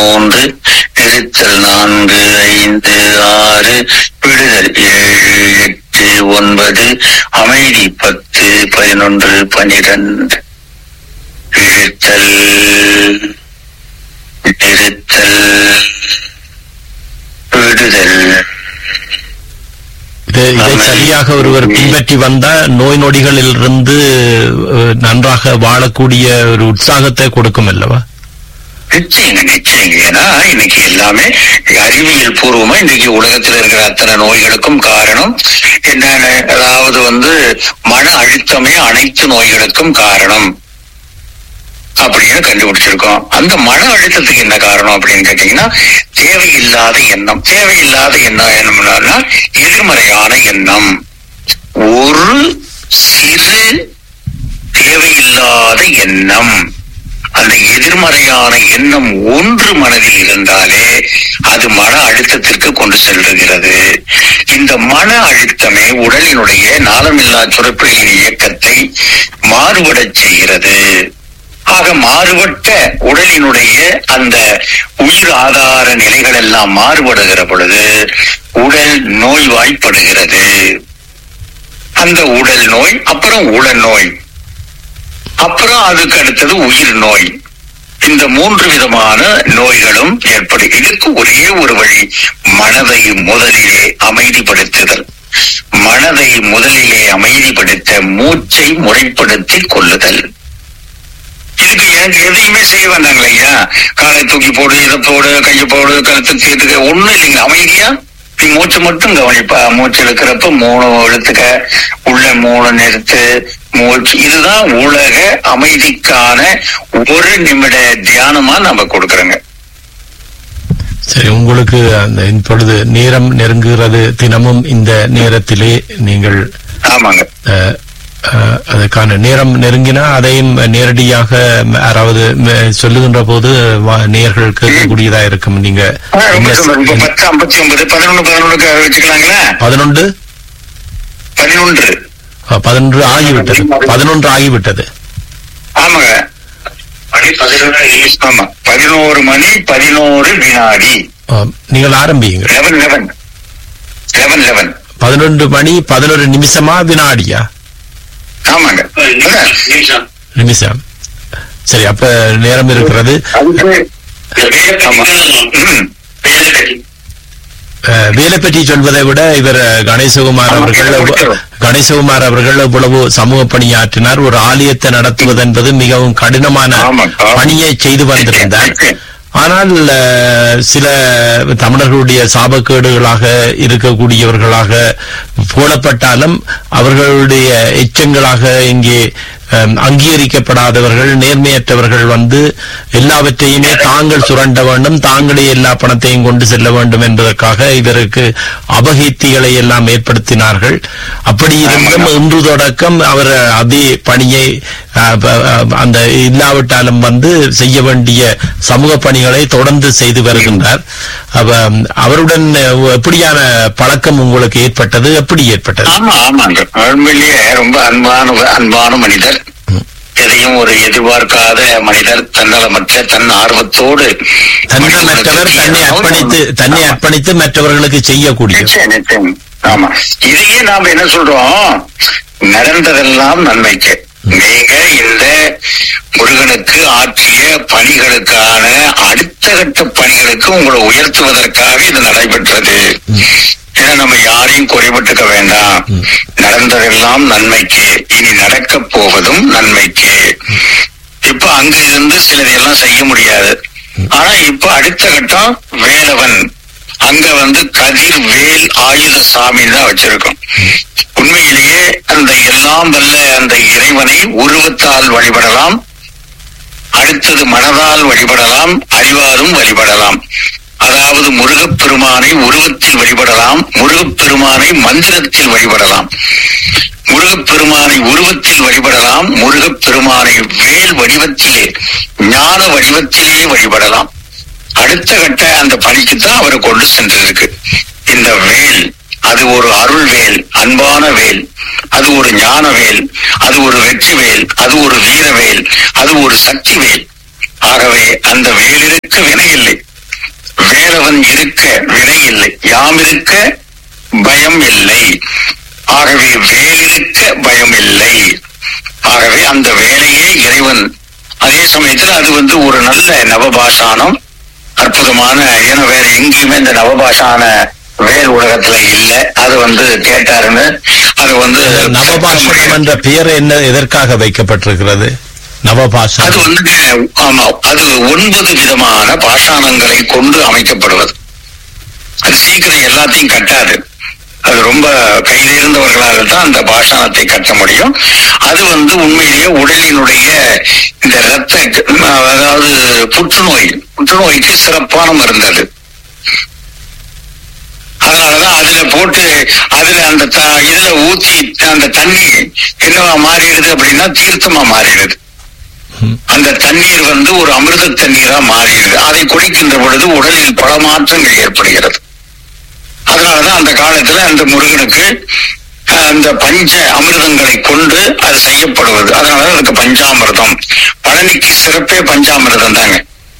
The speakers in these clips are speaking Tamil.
மூன்று நிறுத்தல் நான்கு ஐந்து ஆறு விடுதல் ஏழு எட்டு ஒன்பது அமைதி பத்து பதினொன்று பனிரெண்டு இழுத்தல் நிறுத்தல் விடுதல் இது இதை சரியாக ஒருவர் பின்பற்றி வந்தா நோய் நொடிகளில் இருந்து அஹ், நன்றாக வாழக்கூடிய ஒரு உற்சாகத்தை கொடுக்கும் அல்லவா நிச்சயங்க நிச்சயங்க ஏன்னா இன்னைக்கு எல்லாமே அறிவியல் பூர்வமா இன்னைக்கு உலகத்தில் இருக்கிற அத்தனை நோய்களுக்கும் காரணம் என்னன்னு அதாவது வந்து மன அழுத்தமே அனைத்து நோய்களுக்கும் காரணம் அப்படின்னு கண்டுபிடிச்சிருக்கோம் அந்த மன அழுத்தத்துக்கு என்ன காரணம் அப்படின்னு கேட்டீங்கன்னா தேவையில்லாத எண்ணம் தேவையில்லாத எண்ணம் என்னம்னா எதிர்மறையான எண்ணம் ஒரு சிறு தேவையில்லாத எண்ணம் அந்த எதிர்மறையான எண்ணம் ஒன்று மனதில் இருந்தாலே அது மன அழுத்தத்திற்கு கொண்டு செல்லுகிறது இந்த மன அழுத்தமே உடலினுடைய நாளமில்லா சுரப்பிகளின் இயக்கத்தை மாறுபடச் செய்கிறது ஆக மாறுபட்ட உடலினுடைய அந்த உயிர் ஆதார நிலைகள் எல்லாம் மாறுபடுகிற பொழுது உடல் நோய்வாய்ப்படுகிறது அந்த உடல் நோய் அப்புறம் உடல் நோய் அப்புறம் அதுக்கு அடுத்தது உயிர் நோய் இந்த மூன்று விதமான நோய்களும் ஏற்படும் இதுக்கு ஒரே ஒரு வழி மனதை முதலிலே அமைதிப்படுத்துதல் மனதை முதலிலே அமைதிப்படுத்த மூச்சை முறைப்படுத்தி கொள்ளுதல் இதுக்கு எனக்கு எதையுமே செய்ய வேண்டாங்க ஐயா காலை தூக்கி போடு இதை போடு கையை போடு கழுத்து தீர்த்துக்க ஒண்ணும் இல்லைங்க அமைதியா நீ மூச்சை மட்டும் கவனிப்பா மூச்சு இழுக்கிறப்ப மூணு இழுத்துக்க உள்ள மூணு நிறுத்து மூச்சு இதுதான் உலக அமைதிக்கான ஒரு நிமிட தியானமா நம்ம கொடுக்கறோங்க சரி உங்களுக்கு அந்த இப்பொழுது நேரம் நெருங்குகிறது தினமும் இந்த நேரத்திலே நீங்கள் ஆமாங்க அஹ், அஹ், அதுக்கான நேரம் நெருங்கினா அதையும் நேரடியாக யாராவது ம- சொல்லுகின்ற போது வா- நேயர்கள் கேட்கக்கூடியதா இருக்கும் நீங்க ஆ, ரொம்ப என்ன சந்தோஷம். இப்ப செ- பத்து ஐம்பத்தி ஒன்பது பதினொன்னு பதினொன்னுக்கு வச்சுக்கலாங்களா பதினொன்று பதினொன்று அஹ், பதினொன்று ஆகிவிட்டது பதினொன்று ஆகிவிட்டது ஆமாங்க ஆமா பதினோரு மணி பதினோரு வினாடி அஹ், நீங்கள் ஆரம்பியுங்க லெவன் லெவன் லெவன் லெவன் பதினொன்று மணி பதினொரு நிமிஷமா வினாடியா ஆமாங்க நிமிஷம் சரி அப்ப நேரம் இருக்கிறது ஆமா. ம். அஹ், வேலை பற்றி சொல்வதை விட இவர் அஹ், கணேசகுமார் ஆமா, அவர்கள் வேலை எவ்வ- முடிச்சிடும். கணேசகுமார் அவர்கள் இவ்வளவு சமூக பணியாற்றினார் ஒரு ஆலயத்தை நடத்துவது என்பது மிகவும் கடினமான ஆமா, ஆமா. பணியை செய்து வந்திருந்தார் ஆனால் அஹ், சில தமிழர்களுடைய சாபக்கேடுகளாக இருக்கக்கூடியவர்களாக போடப்பட்டாலும் அவர்களுடைய எச்சங்களாக இங்கே அஹ், அங்கீகரிக்கப்படாதவர்கள் நேர்மையற்றவர்கள் வந்து எல்லாவற்றையுமே தாங்கள் சுரண்ட வேண்டும் தாங்களே எல்லா பணத்தையும் கொண்டு செல்ல வேண்டும் என்பதற்காக இவருக்கு அபகீர்த்திகளை எல்லாம் ஏற்படுத்தினார்கள் அப்படி இருந்தும் இன்று தொடக்கம் அவர் அதே பணியை அஹ், ப- அஹ், அந்த இல்லாவிட்டாலும் வந்து செய்ய வேண்டிய சமூக பணிகளை தொடர்ந்து செய்து வருகின்றார் அப்ப, அவருடன் எப்படியான பழக்கம் உங்களுக்கு ஏற்பட்டது எப்படி ஏற்பட்டது ஆமா ஆமாங்க உண்மையிலேயே ரொம்ப அன்பான அன்பான மனிதர் எதையும் ஒரு எதிர்பார்க்காத மனிதர் தன்னலமற்ற தன் ஆர்வத்தோடு தன்னமற்றவர் தன்னை அர்ப்பணித்து தன்னை அர்ப்பணித்து மற்றவர்களுக்கு செய்யக்கூடிய நிச்சயம் நிச்சயம் ஆமா இதையே நாம என்ன சொல்றோம் நடந்ததெல்லாம் நன்மைக்கு நீங்க இந்த முருகனுக்கு ஆற்றிய பணிகளுக்கான அடுத்த கட்ட பணிகளுக்கு உங்களை உயர்த்துவதற்காக இது நடைபெற்றது ஏன்னா நம்ம யாரையும் குறைபட்டுக்க வேண்டாம் நடந்ததெல்லாம் நன்மைக்கு இனி நடக்கப் போவதும் நன்மைக்கு இப்ப அங்க இருந்து சிலதையெல்லாம் செய்ய முடியாது ஆனா இப்ப அடுத்த கட்டம் வேலவன் அங்க வந்து கதிர் வேல் ஆயுத சாமி தான் வச்சிருக்கோம் உண்மையிலேயே அந்த எல்லாம் வல்ல அந்த இறைவனை உருவத்தால் வழிபடலாம் அடுத்தது மனதால் வழிபடலாம் அறிவாலும் வழிபடலாம் அதாவது முருகப்பெருமானை உருவத்தில் வழிபடலாம் முருகப்பெருமானை மந்திரத்தில் வழிபடலாம் முருகப்பெருமானை உருவத்தில் வழிபடலாம் முருகப்பெருமானை வேல் வடிவத்திலே ஞான வடிவத்திலே வழிபடலாம் அடுத்த கட்ட அந்த பணிக்கு தான் அவரை கொண்டு சென்றிருக்கு இந்த வேல் அது ஒரு அருள் வேல் அன்பான வேல் அது ஒரு ஞான வேல் அது ஒரு வெற்றி வேல் அது ஒரு வீர வேல் அது ஒரு சக்தி வேல் ஆகவே அந்த வேலிற்கு வினையில்லை அவன் இருக்க விடை இல்லை யாம் இருக்க பயம் இல்லை ஆகவே வேலிருக்க பயம் இல்லை ஆகவே அந்த வேலையே இறைவன் அதே சமயத்தில் அது வந்து ஒரு நல்ல நவபாஷானம் அற்புதமான ஏன்னா வேற எங்கேயுமே இந்த நவபாஷான வேல் உலகத்துல இல்ல அது வந்து கேட்டாருன்னு அது வந்து நவபாஷணம் என்ற பெயர் என்ன எதற்காக வைக்கப்பட்டிருக்கிறது அது நவபாஷணம் வந்து ஆமா அது ஒன்பது விதமான பாஷாணங்களை கொண்டு அமைக்கப்படுவது அது சீக்கிரம் எல்லாத்தையும் கட்டாது அது ரொம்ப கைதேர்ந்தவர்களாக தான் அந்த பாஷாணத்தை கட்ட முடியும் அது வந்து உண்மையிலேயே உடலினுடைய இந்த இரத்த அதாவது புற்றுநோய் புற்றுநோய்க்கு சிறப்பான மருந்து அது அதனாலதான் அதுல போட்டு அதுல அந்த த- இதுல ஊத்தி அந்த தண்ணி என்னவா மாறிடுது அப்படின்னா தீர்த்தமா மாறிடுது ம். அந்த தண்ணீர் வந்து ஒரு அமிர்த தண்ணீரா மாறுகிறது அதை குடிக்கின்ற பொழுது உடலில் பல மாற்றங்கள் ஏற்படுகிறது அதனாலதான் அந்த காலத்துல அந்த முருகனுக்கு அஹ், அந்த பஞ்ச அமிர்தங்களை கொண்டு அது செய்யப்படுவது அதனால அதுக்கு பஞ்சாமிர்தம் பழனிக்கு சிறப்பே பஞ்சாமிர்தம் தாங்க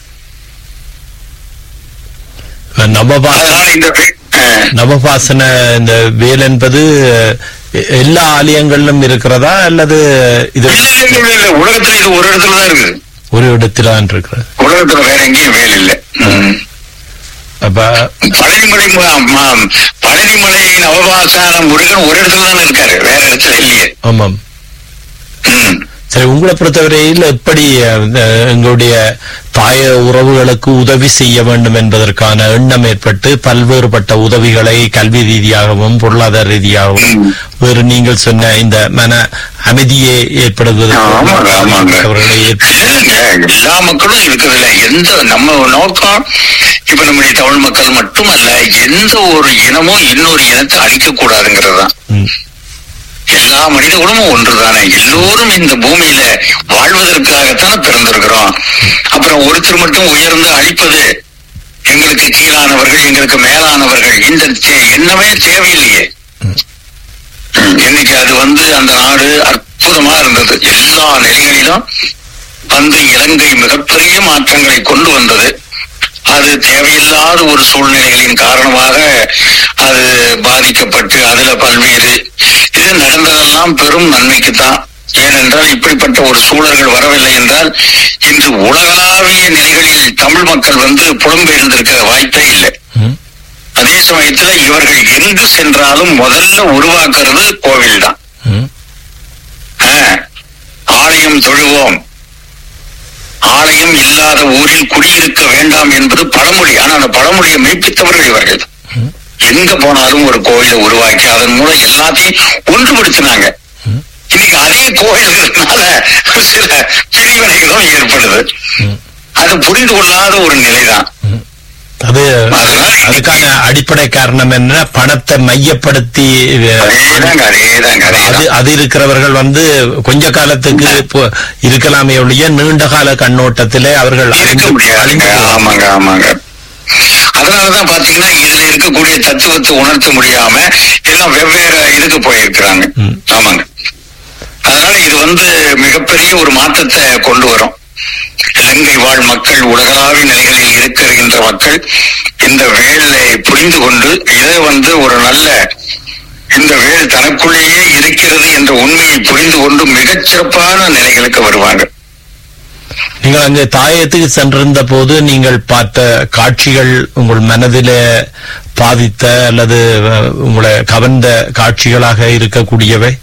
நவபாசன அதனால இந்த அஹ், நவபாசன இந்த வேல் என்பது எ- எல்லா ஆலயங்களிலும் இருக்கிறதா அல்லது இது இல்ல இல்ல இல்ல இல்ல உலகத்துல இது ஒரு இடத்துல தான் இருக்குது ஒரு இடத்துல தான் இருக்கிறது உலகத்துல வேற எங்கேயும் வேல் இல்லை ம். அப்ப பழனிமலை மு- ம- பழனிமலை நவபாசான முருகன் ஒரு இடத்துல தானே இருக்காரு வேற இடத்துல இல்லையே ஆமாம் ம். சரி உங்களை பொறுத்தவரையில் எப்படி அஹ், இந்த எங்களுடைய தாய உறவுகளுக்கு உதவி செய்ய வேண்டும் என்பதற்கான எண்ணம் ஏற்பட்டு பல்வேறுபட்ட உதவிகளை கல்வி ரீதியாகவும் பொருளாதார ரீதியாகவும் ம். வேறு நீங்கள் சொன்ன இந்த மன அமைதியை ஏற்படுவதற்கு ஆமாங்க, ஆமாங்க. அவர்களை ஏற்ப- இல்லைங்க, எல்லா மக்களும் இருக்கிறதுல எந்த நம்ம நோக்கம் இப்ப நம்முடைய தமிழ் மக்கள் மட்டுமல்ல எந்த ஒரு இனமும் இன்னொரு இனத்தை அழிக்க கூடாதுங்கிறது தான் ம், எல்லா மனித குலமும் ஒன்றுதானே எல்லோரும் இந்த பூமியில வாழ்வதற்காகத்தானே பிறந்திருக்கிறோம் அப்புறம் ஒருத்தர் மட்டும் உயர்ந்து அழிப்பது எங்களுக்கு கீழானவர்கள் எங்களுக்கு மேலானவர்கள் இந்த தே- எண்ணமே தேவையில்லையே ம். ம், இன்னைக்கு அது வந்து அந்த நாடு அற்புதமா இருந்தது எல்லா நிலைகளிலும் வந்து இலங்கை மிகப்பெரிய மாற்றங்களை கொண்டு வந்தது அது தேவையில்லாத ஒரு சூழ்நிலைகளின் காரணமாக அது பாதிக்கப்பட்டு அதுல பல்வேறு இது நடந்ததெல்லாம் பெரும் நன்மைக்குத்தான் ஏனென்றால் இப்படிப்பட்ட ஒரு சூழல்கள் வரவில்லை என்றால் இன்று உலகளாவிய நிலைகளில் தமிழ் மக்கள் வந்து புலம்பெயர்ந்திருக்க வாய்ப்பே இல்லை ம், அதே சமயத்துல இவர்கள் எங்கு சென்றாலும் முதல்ல உருவாக்குறது கோவில் தான் ம், ஆலயம் தொழுவோம் ஆலயம் இல்லாத ஊரில் குடியிருக்க வேண்டாம் என்பது பழமொழி ஆனா அந்த பழமொழியை மெய்ப்பித்தவர்கள் இவர்கள் ம். எங்க போனாலும் ஒரு கோயிலை உருவாக்கி அதன் மூலம் எல்லாத்தையும் ஒன்றுபடுத்தினாங்க ம். இன்னைக்கு அதே கோயில்கள்னால சில பிரிவினைகளும் ஏற்படுது ம். அது புரிந்து கொள்ளாத ஒரு நிலைதான் ம். அது அதனால அதுக்கான அடிப்படை காரணம் என்ன பணத்தை மையப்படுத்தி அஹ், அதேதாங்க அதேதாங்க அது அதேதான் அது இருக்கிறவர்கள் வந்து கொஞ்ச காலத்துக்கு இப்போ இருக்கலாமே ஒழிய நீண்ட கால கண்ணோட்டத்திலே அவர்கள் இருக்க அழிந்து- முடியாதுங்க அழிந்து போவார்கள். ஆமாங்க ஆமாங்க அதனாலதான் பாத்தீங்கன்னா இதுல இருக்கக்கூடிய தத்துவத்தை உணர்த்த முடியாம எல்லாம் வெவ்வேறு இதுக்கு போயிருக்கிறாங்க ம். ஆமாங்க அதனால இது வந்து மிகப்பெரிய ஒரு மாற்றத்தை கொண்டு வரும் இலங்கை வாழ் மக்கள் உலகளாவிய நிலைகளில் இருக்கிறகின்ற மக்கள் இந்த வேலை புரிந்து கொண்டு இதை வந்து ஒரு நல்ல இந்த வேல் தனக்குள்ளேயே இருக்கிறது என்ற உண்மையை புரிந்து கொண்டு மிகச் சிறப்பான நிலைகளுக்கு வருவாங்க நீங்கள் அங்கே தாயத்துக்கு சென்றிருந்த போது நீங்கள் பார்த்த காட்சிகள் உங்கள் மனதிலே பாதித்த அல்லது அஹ், உங்களை கவர்ந்த காட்சிகளாக இருக்கக்கூடியவை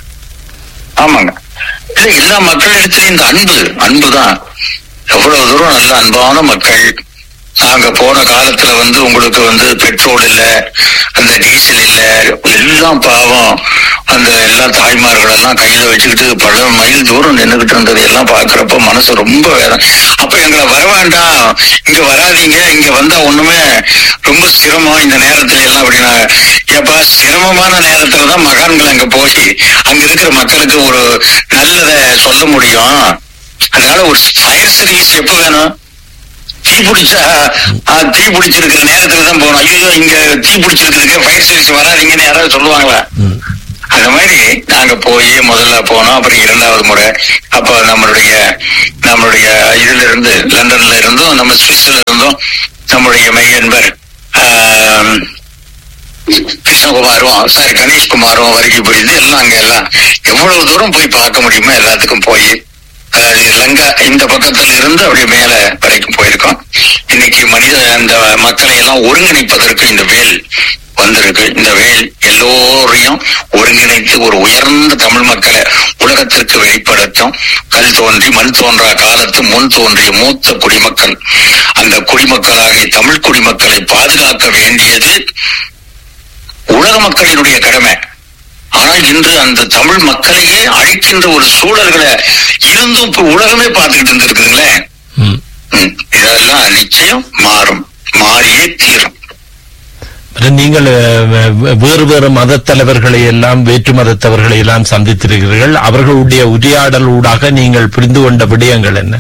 ஆமாங்க இல்ல எல்லா மக்களிடத்திலும் இந்த அன்பு அன்புதான் எவ்வளவு தூரம் நல்ல அன்பான மக்கள் நாங்க போன காலத்துல வந்து உங்களுக்கு வந்து பெட்ரோல் இல்ல அந்த டீசல் இல்ல எல்லாம் பாவம் அந்த எல்லா தாய்மார்கள் எல்லாம் கையில வச்சுக்கிட்டு பல மைல் தூரம் நின்னுகிட்டு இருந்தது எல்லாம் பாக்குறப்ப மனசு ரொம்ப வேதனை அப்ப எங்களை வர வேண்டாம் இங்க வராதீங்க இங்க வந்தா ஒண்ணுமே ரொம்ப சிரமம் இந்த நேரத்துல எல்லாம் அப்படின்னா ஏப்பா சிரமமான நேரத்துல தான் மகான்கள் அங்க போய் அங்க இருக்கிற மக்களுக்கு ஒரு நல்லதை சொல்ல முடியும் அதனால ஒரு ஃபயர் சர்வீஸ் எப்ப வேணும் தீ பிடிச்சா ஆ, தீ பிடிச்சிருக்கிற நேரத்துல தான் போகணும் ஐயோ இங்க தீ பிடிச்சிருக்கிறதுக்கு ஃபயர் சர்வீஸ் வராதீங்கன்னு யாராவது சொல்லுவாங்களா ம். அந்த மாதிரி நாங்க போய் முதல்ல போனோம் அப்புறம் இரண்டாவது முறை அப்ப நம்மளுடைய நம்மளுடைய இதுல இருந்து லண்டன்ல இருந்தும் நம்ம சுவிஸ்ல இருந்தும் நம்மளுடைய மையன்பர் ஆஹ், கிருஷ்ணகுமாரும் சாரி கணேஷ்குமாரும் வருகை புரிந்து எல்லாம் அங்க எல்லாம் எவ்வளவு தூரம் போய் பார்க்க முடியுமோ எல்லாத்துக்கும் போய் அதாவது லங்கா இந்த பக்கத்துல இருந்து அப்படியே மேல வரைக்கும் போயிருக்கோம் இன்னைக்கு மனித அந்த மக்களை எல்லாம் ஒருங்கிணைப்பதற்கு இந்த வேல் வந்திருக்கு இந்த வேல் எல்லோரையும் ஒருங்கிணைத்து ஒரு உயர்ந்த தமிழ் மக்களை உலகத்திற்கு வெளிப்படுத்தும் கல் தோன்றி மண் தோன்றா காலத்து முன் தோன்றிய மூத்த குடிமக்கள் அந்த குடிமக்களாகிய தமிழ் குடிமக்களை பாதுகாக்க வேண்டியது உலக மக்களினுடைய கடமை ஆனால் இன்று அந்த தமிழ் மக்களையே அழிக்கின்ற ஒரு சூழல்களை இருந்தும் இப்ப உலகமே பார்த்துக்கிட்டு இருந்திருக்குதுங்களே ம். ம், இதெல்லாம் நிச்சயம் மாறும் மாறியே தீரும் அப்புறம் நீங்கள் அஹ், வே- வேறு வேறு மதத் தலைவர்களை எல்லாம் வேற்று மதத்தவர்களை எல்லாம் சந்தித்திருக்கிறீர்கள் அவர்களுடைய உரையாடல் ஊடாக நீங்கள் புரிந்து கொண்ட விடயங்கள் என்ன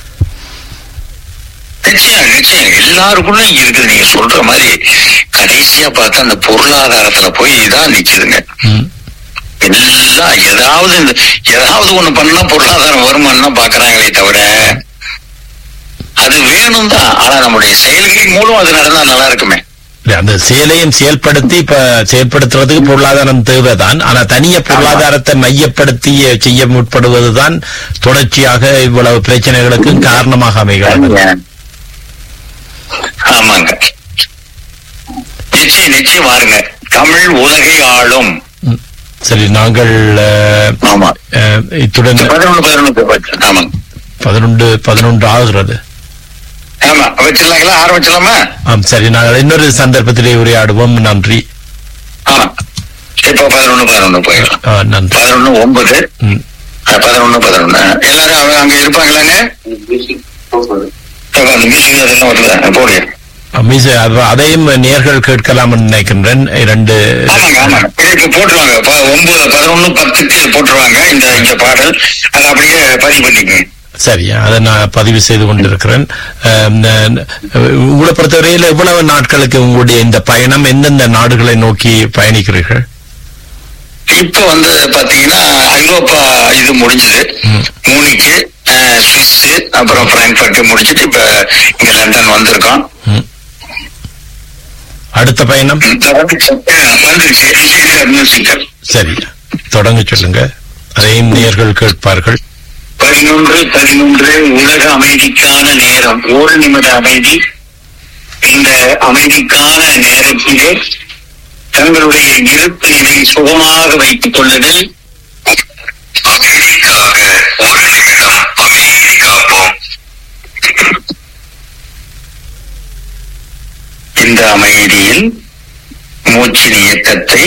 நிச்சயம் நிச்சயம் எல்லாருக்குள்ள இருக்குது நீங்க சொல்ற மாதிரி கடைசியா பார்த்தா அந்த பொருளாதாரத்துல போய் இதான் நிக்குதுங்க ம். எல்லாம் ஏதாவது இந்த ஏதாவது ஒண்ணு பண்ணா பொருளாதாரம் வருமானம் தான் பாக்குறாங்களே தவிர அது வேணும் தான் ஆனா நம்முடைய செயல்களின் மூலம் அது நடந்தா நல்லா இருக்குமே இல்ல, அந்த செயலையும் செயல்படுத்தி இப்ப செயல்படுத்துறதுக்கு பொருளாதாரம் தேவைதான் ஆனா தனிய பொருளாதாரத்தை மையப்படுத்தி செய்ய முற்படுவதுதான் தொடர்ச்சியாக இவ்வளவு பிரச்சனைகளுக்கும் காரணமாக அமைகிறது ஆமாங்க நிச்சயம் நிச்சயம் பாருங்க தமிழ் உலகை ஆளும் ம். சரி நாங்கள் அஹ், ஆமா அஹ், இத்துடன் பதினொன்று பதினொன்று ஆமாங்க பதினொன்று பதினொன்று ஆகிறது ஆமா வச்சிடலாங்களா ஆரம்பிச்சலாமா ஆம் சரி நாங்கள் இன்னொரு சந்தர்ப்பத்திலே உரையாடுவோம் நன்றி ஆமா இப்போ பதினொன்னு பதினொன்னு போயிடலாம் ஆ, நன்றி பதினொன்னு ஒன்பது ம். பதினொன்னு பதினொன்னு எல்லாரும் அவங்க அங்க இருப்பாங்களாங்க அப்ப அந்த மியூசிக் அதெல்லாம் வருதா போடுங்க மிஸ் அது- அதையும் நேர்கள் கேட்கலாம் நினைக்கின்றேன் இரண்டு ஆமாங்க ஆமாங்க இதுக்கு போட்டுருவாங்க ப- ஒன்பது பதினொன்னு பத்துக்கு போட்டுருவாங்க இந்த இந்த பாடல் அதை அப்படியே பதிவு பண்ணிக்கோங்க சரி அதை நான் பதிவு செய்து கொண்டிருக்கிறேன் அஹ், ந- உங்களை பொறுத்தவரையில் எவ்வளவு நாட்களுக்கு உங்களுடைய இந்த பயணம் எந்தெந்த நாடுகளை நோக்கி பயணிக்கிறீர்கள் இப்ப வந்து பாத்தீங்கன்னா ஐரோப்பா இது முடிஞ்சது ம். மூனிக்கு அஹ், சுவிஸ் அப்புறம் பிராங்க்பர்ட் முடிஞ்சிட்டு இப்ப இங்க லண்டன் வந்திருக்கோம் ம். அடுத்த பயணம் வந்துருச்சு மியூசிக் சரி தொடங்க சொல்லுங்க அதையும் நேர்கள் கேட்பார்கள் பதினொன்று பதினொன்று உலக அமைதிக்கான நேரம் ஒரு நிமிட அமைதி இந்த அமைதிக்கான நேரத்திலே தங்களுடைய இருப்பினை சுகமாக வைத்துக் கொள்ளுதல் அமைதிக்காக ஒரு நிமிடம் அமைதி காப்போம் இந்த அமைதியில் மூச்சின் இயக்கத்தை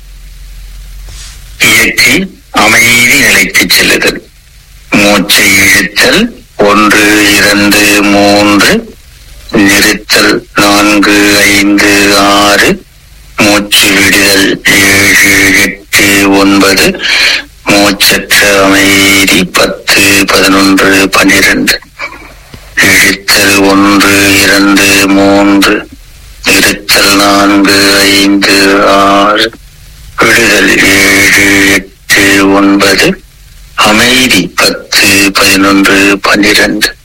இயற்றி அமைதி நிலைக்கு செல்லுதல் மூச்சை இழுத்தல் ஒன்று இரண்டு மூன்று நிறுத்தல் நான்கு ஐந்து ஆறு மூச்சு விடுதல் ஏழு எட்டு ஒன்பது மூச்சற்ற அமைதி பத்து பதினொன்று பன்னிரண்டு இழுத்தல் ஒன்று இரண்டு மூன்று நிறுத்தல் நான்கு ஐந்து ஆறு விடுதல் ஏழு எட்டு ஒன்பது அமைதி பத்து பதினொன்று பன்னிரண்டு